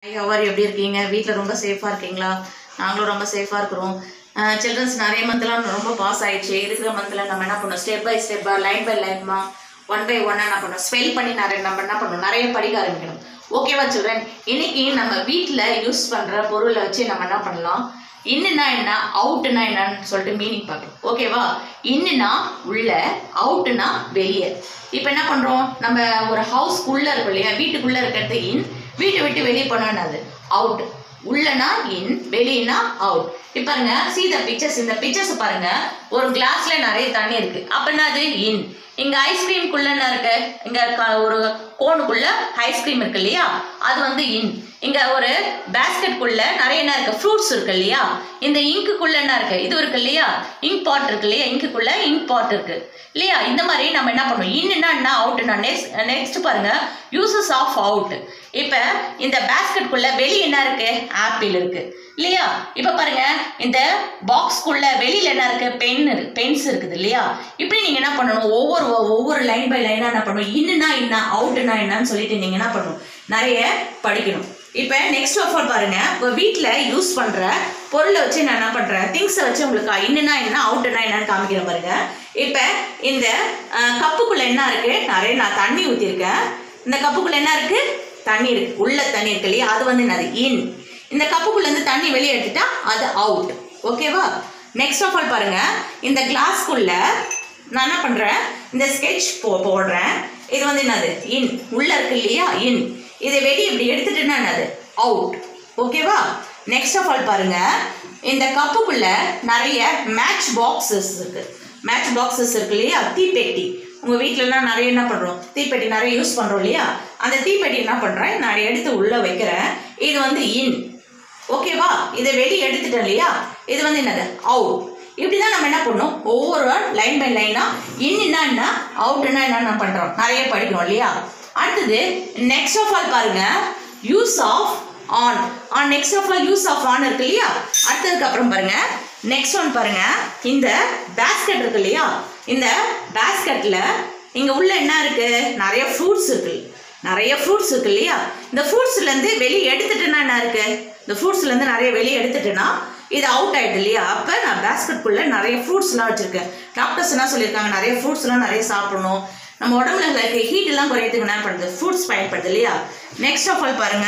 hour எப்படி இருக்கீங்க வீட்டில் ரொம்ப சேஃபாக இருக்கீங்களா நாங்களும் ரொம்ப சேஃபாக இருக்கிறோம் சில்ட்ரன்ஸ் நிறைய மந்த்லாம் ரொம்ப பாஸ் ஆயிடுச்சு இருக்கிற மந்தில் நம்ம என்ன பண்ணோம் ஸ்டெப் பை ஸ்டெப்பாக லைன் பை லைன்மா ஒன் பை ஒன்னாக என்ன பண்ணோம் ஸ்பெல் பண்ணி நிறைய நம்ம என்ன பண்ணணும் நிறைய படிக்க ஆரம்பிக்கணும் ஓகேவா சில்ட்ரன் இன்னைக்கு நம்ம வீட்டில் யூஸ் பண்ணுற பொருளை வச்சு நம்ம என்ன பண்ணலாம் இன்னுனா என்ன அவுட்டுனா என்னன்னு சொல்லிட்டு மீனிங் பார்க்கணும் ஓகேவா இன்னுனா உள்ள அவுட்டுனா வெளியே இப்போ என்ன பண்ணுறோம் நம்ம ஒரு ஹவுஸ்க்குள்ளே இருக்கும் இல்லையா வீட்டுக்குள்ளே இருக்கிறது இன் வீட்டை விட்டு வெளியே போனோம்னா அது அவுட் உள்ளனா இன் வெளியனா அவுட் இப்போ பாருங்க see the pictures இந்த பிக்சர்ஸ் பாருங்க ஒரு கிளாஸ்ல நிறைய தண்ணி இருக்கு அப்ப என்னது இன் இங்க ஐஸ்கிரீம்குள்ள என்ன இருக்கு இங்க க- ஒரு கோனுக்குள்ள ஐஸ்கிரீம் இருக்கு இல்லையா அது வந்து இன் இங்க ஒரு பேஸ்கெட்குள்ள நிறைய என்ன இருக்கு ஃப்ரூட்ஸ் இருக்கு இல்லையா இந்த இங்க்குள்ள என்ன இருக்கு இது இருக்கு இல்லையா இங்க் பாட் இருக்கு இல்லையா இங்க்குள்ள இங்க் பாட் இருக்கு இல்லையா இந்த மாதிரி நம்ம என்ன பண்ணுவோம் இன்னுனா என்ன அவுட்னா நெக்ஸ்ட் நெக்ஸ்ட் பாருங்க யூசஸ் ஆஃப் அவுட் இப்போ இந்த பேஸ்கெட்குள்ள வெளியே என்ன இருக்கு ஆப்பிள் இருக்கு இல்லையா இப்போ பாருங்க இந்த பாக்ஸ்க்குள்ள வெளியில என்ன இருக்கு பென் இருக்கு பென்ஸ் இருக்குது இல்லையா இப்படி நீங்க என்ன பண்ணணும் ஒவ்வொரு ஒவ்வொரு லைன் பை லைனா என்ன பண்ணணும் இன்னுனா என்ன அவுட்னா என்னன்னு சொல்லிட்டு நீங்க என்ன பண்ணணும் நிறைய படிக்கணும் இப்போ நெக்ஸ்ட் ஆஃப் ஆல் பாருங்க இப்போ வீட்டில் யூஸ் பண்ற பொருளை வச்சு நான் என்ன பண்றேன் திங்ஸை வச்சு உங்களுக்கு இன்னுனா என்ன அவுட்னா என்னன்னு காமிக்கிறேன் பாருங்க இப்போ இந்த அஹ், கப்புக்குள்ள என்ன இருக்கு நிறைய நான் தண்ணி ஊற்றிருக்கேன் இந்த கப்புக்குள்ள என்ன இருக்கு தண்ணி இருக்கு உள்ள தண்ணி இருக்கு இல்லையா அது வந்து என்னது இன் இந்த கப்புக்குள்ள இருந்து தண்ணி வெளியே எடுத்துட்டா அது அவுட் ஓகேவா நெக்ஸ்ட் ஆஃப் ஆல் பாருங்க இந்த கிளாஸ்க்குள்ள நான் என்ன பண்றேன் இந்த ஸ்கெட்ச் போ போடுறேன் இது வந்து என்னது இன் உள்ள இருக்கு இல்லையா இன் இதை வெளியே இப்படி எடுத்துட்டேன்னா என்னது அவுட் ஓகேவா நெக்ஸ்ட் ஆஃப் ஆல் பாருங்க இந்த கப்புக்குள்ள நிறைய மேட்ச் பாக்ஸஸ் இருக்கு மேட்ச் பாக்ஸஸ் இருக்கு இல்லையா தீப்பெட்டி உங்க வீட்டிலலாம் நிறைய என்ன பண்றோம் தீப்பெட்டி நிறைய யூஸ் பண்றோம் இல்லையா அந்த தீப்பெட்டி என்ன பண்றேன் நான் எடுத்து உள்ள வைக்கிறேன் இது வந்து இன் ஓகேவா இதை வெளியே எடுத்துட்டேன் இல்லையா இது வந்து என்னது அவுட் இப்படிதான் நம்ம என்ன பண்ணணும் ஒவ்வொரு லைன் பை லைனா இன்னுன்னா என்ன அவுட்னா என்ன பண்றோம் நிறைய படிக்கிறோம் இல்லையா அடுத்தது நெக்ஸ்ட் ஆஃப் ஆல் பாருங்க use of on on next of all use of on இருக்கு இல்லையா அடுத்ததுக்கு அப்புறம் பாருங்க நெக்ஸ்ட் ஒன் பாருங்க இந்த பேஸ்கெட் இருக்கு இல்லையா இந்த பேஸ்கெட்ல இங்க உள்ள என்ன இருக்கு நிறைய ஃப்ரூட்ஸ் இருக்கு நிறைய ஃப்ரூட்ஸ் இருக்கு இல்லையா இந்த ஃப்ரூட்ஸ்லேருந்து வெளியே எடுத்துட்டேன்னா என்ன இருக்கு இந்த ஃப்ரூட்ஸ்லேருந்து நிறைய வெளியே எடுத்துட்டேன்னா இது அவுட் ஆயிடுது இல்லையா அப்போ நான் பேஸ்கெட்குள்ளே நிறைய ஃப்ரூட்ஸ்லாம் வச்சுருக்கேன் டாக்டர்ஸ் என்ன சொல்லியிருக்காங்க நிறைய ஃப்ரூட்ஸ்லாம் நிறைய சாப்பிடணும் நம்ம உடம்புல இருக்க ஹீட் எல்லாம் குறையதுக்கு என்ன பண்ணுது ஃப்ரூட்ஸ் பயன்படுது இல்லையா நெக்ஸ்ட் ஆஃப் ஆல் பாருங்க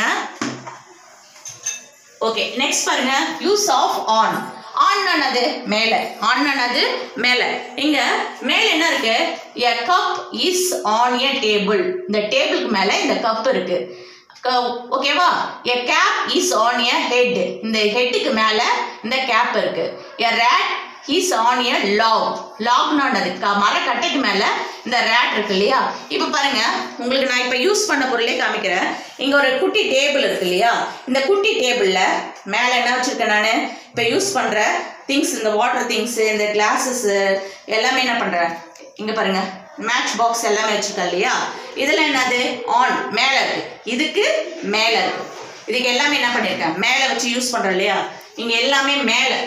ஓகே நெக்ஸ்ட் பாருங்க யூஸ் ஆஃப் ஆன் ஆன் என்னது மேலே ஆன் என்னது மேலே இங்க மேலே என்ன இருக்கு a cup is on a table இந்த டேபிளுக்கு மேலே இந்த கப் இருக்கு ஓகேவா a cap is on a head இந்த ஹெட்டுக்கு மேலே இந்த கேப் இருக்கு a rat is on a log லாக்னானது மரக்கட்டைக்கு மேலே இந்த ரேட் இருக்கு இல்லையா இப்போ பாருங்க உங்களுக்கு நான் இப்போ யூஸ் பண்ண பொருளே காமிக்கிறேன் இங்கே ஒரு குட்டி டேபிள் இருக்கு இல்லையா இந்த குட்டி டேபிளில் மேலே என்ன வச்சுருக்கேன் நான் இப்போ யூஸ் பண்ணுற திங்ஸ் இந்த வாட்டர் திங்ஸு இந்த கிளாஸஸ்ஸு எல்லாமே என்ன பண்ணுறேன் இங்கே பாருங்க மேட்ச் பாக்ஸ் எல்லாமே வச்சுருக்கேன் இல்லையா இதில் என்னது ஆன் மேலே இருக்கு இதுக்கு மேலே இருக்கு இதுக்கு எல்லாமே என்ன பண்ணியிருக்கேன் மேலே வச்சு யூஸ் பண்ணுறோம் இல்லையா இங்கே எல்லாமே மேலே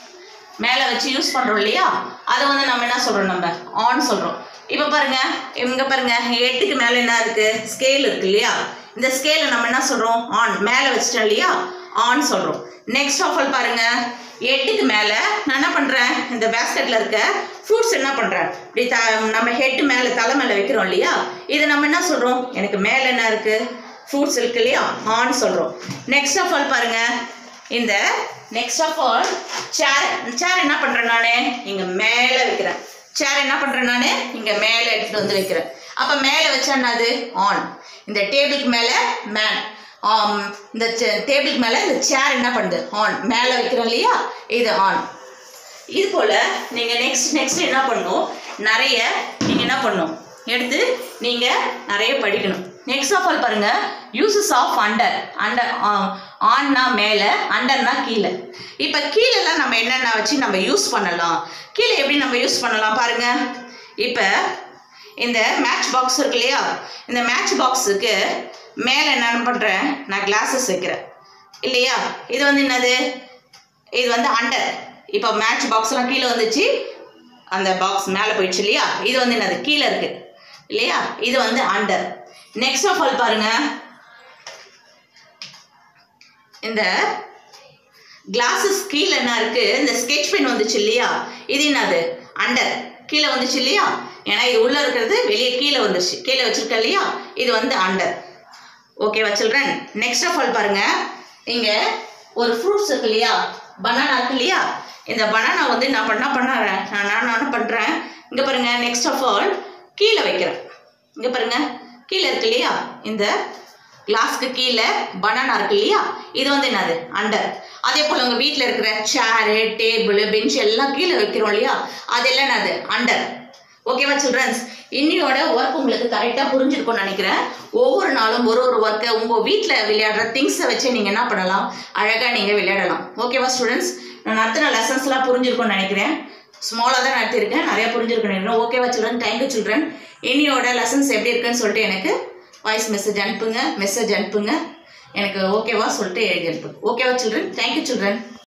மேலே வச்சு யூஸ் பண்ணுறோம் இல்லையா அதை வந்து நம்ம என்ன சொல்கிறோம் நம்ம ஆன் சொல்கிறோம் இப்போ பாருங்க இங்கே பாருங்க எட்டுக்கு மேலே என்ன இருக்கு ஸ்கேல் இருக்கு இல்லையா இந்த ஸ்கேலை நம்ம என்ன சொல்கிறோம் ஆன் மேலே வச்சிட்டோம் இல்லையா ஆன் சொல்கிறோம் நெக்ஸ்ட் ஆஃப் ஆல் பாருங்க எட்டுக்கு மேலே நான் என்ன பண்ணுறேன் இந்த பேஸ்கெட்டில் இருக்க ஃப்ரூட்ஸ் என்ன பண்ணுறேன் இப்படி த நம்ம ஹெட் மேலே தலை மேலே வைக்கிறோம் இல்லையா இதை நம்ம என்ன சொல்கிறோம் எனக்கு மேலே என்ன இருக்குது ஃப்ரூட்ஸ் இருக்கு இல்லையா ஆன் சொல்கிறோம் நெக்ஸ்ட் ஆஃப் ஆல் பாருங்க இந்த next of all chair chair என்ன பண்ணுறேன் நான் இங்கே மேலே வைக்கிறேன் சேர் என்ன பண்ணுறேன் நான் இங்கே மேலே எடுத்துகிட்டு வந்து வைக்கிறேன் அப்போ மேலே வச்சா என்னது ஆன் இந்த டேபிளுக்கு மேலே மேன் இந்த டேபிளுக்கு மேலே இந்த சேர் என்ன பண்ணுது ஆன் மேலே வைக்கிறோம் இல்லையா இது ஆன் இது போல் நீங்கள் நெக்ஸ்ட் நெக்ஸ்ட் என்ன பண்ணணும் நிறைய நீங்கள் என்ன பண்ணணும் எடுத்து நீங்கள் நிறைய படிக்கணும் நெக்ஸ்ட் ஆஃப் ஆல் பாருங்க யூசஸ் ஆஃப் அண்டர் அண்டர் ஆன்னா மேலே அண்டர்னா கீழே இப்போ கீழெல்லாம் நம்ம என்னென்ன வச்சு நம்ம யூஸ் பண்ணலாம் கீழே எப்படி நம்ம யூஸ் பண்ணலாம் பாருங்க இப்போ இந்த மேட்ச் பாக்ஸ் இருக்கு இல்லையா இந்த மேட்ச் பாக்ஸுக்கு மேலே என்ன பண்ணுறேன் நான் கிளாஸஸ் வைக்கிறேன் இல்லையா இது வந்து என்னது இது வந்து அண்டர் இப்போ மேட்ச் பாக்ஸ்லாம் கீழே வந்துச்சு அந்த பாக்ஸ் மேலே போயிடுச்சு இல்லையா இது வந்து என்னது கீழே இருக்கு இல்லையா இது வந்து அண்டர் நெக்ஸ்ட் ஆஃப் ஆல் பாருங்க இந்த கிளாஸஸ் கீழே என்ன இருக்கு இந்த ஸ்கெட்ச் பென் வந்துச்சு இல்லையா இது என்னது அண்டர் கீழே வந்துச்சு இல்லையா ஏன்னா இது உள்ள இருக்கிறது வெளியே கீழே வந்துருச்சு கீழே வச்சிருக்க இல்லையா இது வந்து அண்டர் ஓகேவா சில்ட்ரன் நெக்ஸ்ட் ஆஃப் ஆல் பாருங்க இங்க ஒரு ஃப்ரூட்ஸ் இருக்கு இல்லையா பனானா இருக்கு இல்லையா இந்த பனானா வந்து நான் பண்ண பண்ணுறேன் நான் நான் என்ன பண்ணுறேன் இங்கே பாருங்க நெக்ஸ்ட் ஆஃப் ஆல் கீழே வைக்கிறேன் இங்கே பாருங்க கீழே இருக்கு இல்லையா இந்த கிளாஸ்க்கு கீழே பனானா இருக்கு இல்லையா இது வந்து என்னது அண்டர் அதே போல் உங்கள் வீட்டில் இருக்கிற சேரு டேபிள் பெஞ்ச் எல்லாம் கீழே வைக்கிறோம் இல்லையா அதெல்லாம் என்னது அண்டர் ஓகேவா சில்ட்ரன்ஸ் இன்னியோட ஒர்க் உங்களுக்கு கரெக்டாக புரிஞ்சிருக்கும்னு நினைக்கிறேன் ஒவ்வொரு நாளும் ஒரு ஒரு ஒர்க்கை உங்கள் வீட்டில் விளையாடுற திங்ஸை வச்சு நீங்கள் என்ன பண்ணலாம் அழகாக நீங்கள் விளையாடலாம் ஓகேவா ஸ்டூடெண்ட்ஸ் நான் நடத்தின லெசன்ஸ்லாம் புரிஞ்சிருக்கும்னு நினைக்கிறேன் ஸ்மாலாக தான் நடத்தியிருக்கேன் நிறைய புரிஞ்சிருக்குன்னு நினைக்கிறேன் ஓகேவா சில்ட்ரன் தேங்க்யூ சில்ட்ரன் இன்னியோட லெசன்ஸ் எப்படி இருக்குன்னு சொல்லிட்டு எனக்கு வாய்ஸ் மெசேஜ் அனுப்புங்க மெசேஜ் அனுப்புங்க எனக்கு ஓகேவா சொல்லிட்டு எழுதி அனுப்புங்க ஓகேவா சில்ட்ரன் தேங்க்யூ சில்ட்ரன்